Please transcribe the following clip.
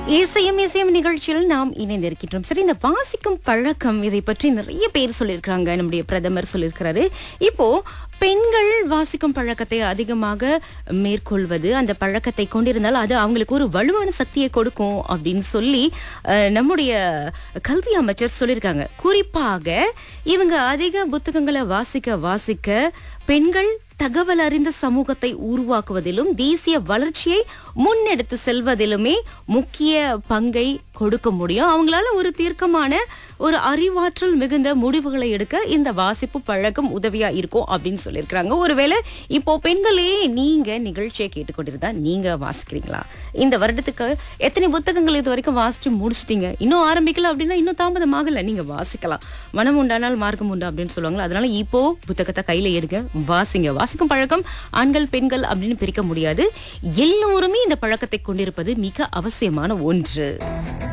இசையும் இசையும் நிகழ்ச்சியில் நாம் இணைந்திருக்கின்றோம் சரி இந்த வாசிக்கும் பழக்கம் இதை பற்றி நிறைய பேர் சொல்லியிருக்கிறாங்க நம்முடைய பிரதமர் சொல்லியிருக்கிறாரு இப்போ பெண்கள் வாசிக்கும் பழக்கத்தை அதிகமாக மேற்கொள்வது அந்த பழக்கத்தை கொண்டிருந்தால் அது அவங்களுக்கு ஒரு வலுவான சக்தியை கொடுக்கும் அப்படின்னு சொல்லி அஹ், நம்முடைய கல்வி அமைச்சர் சொல்லியிருக்காங்க குறிப்பாக இவங்க அதிக புத்தகங்களை வாசிக்க வாசிக்க பெண்கள் தகவல் அறிந்த சமூகத்தை உருவாக்குவதிலும் தேசிய வளர்ச்சியை முன்னெடுத்து செல்வதிலுமே முக்கிய பங்கை கொடுக்க முடியும் அவங்களால ஒரு தீர்க்கமான ஒரு அறிவாற்றல் மிகுந்த முடிவுகளை எடுக்க இந்த வாசிப்பு பழக்கம் உதவியா இருக்கும் அப்படின்னு சொல்லியிருக்கிறாங்க ஒருவேளை இப்போ பெண்களே நீங்க நிகழ்ச்சியை கேட்டுக்கொண்டிருந்தா நீங்க வாசிக்கிறீங்களா இந்த வருடத்துக்கு எத்தனை புத்தகங்கள் இது வரைக்கும் வாசிச்சு முடிச்சிட்டீங்க இன்னும் ஆரம்பிக்கல அப்படின்னா இன்னும் தாமதமாகல நீங்க வாசிக்கலாம் மனம் உண்டானால் மார்க்கம் உண்டு அப்படின்னு சொல்லுவாங்களா அதனால இப்போ புத்தகத்தை கையில எடுங்க வாசிங்க வாசிக்கும் பழக்கம் ஆண்கள் பெண்கள் அப்படின்னு பிரிக்க முடியாது எல்லோருமே இந்த பழக்கத்தை கொண்டிருப்பது மிக அவசியமான ஒன்று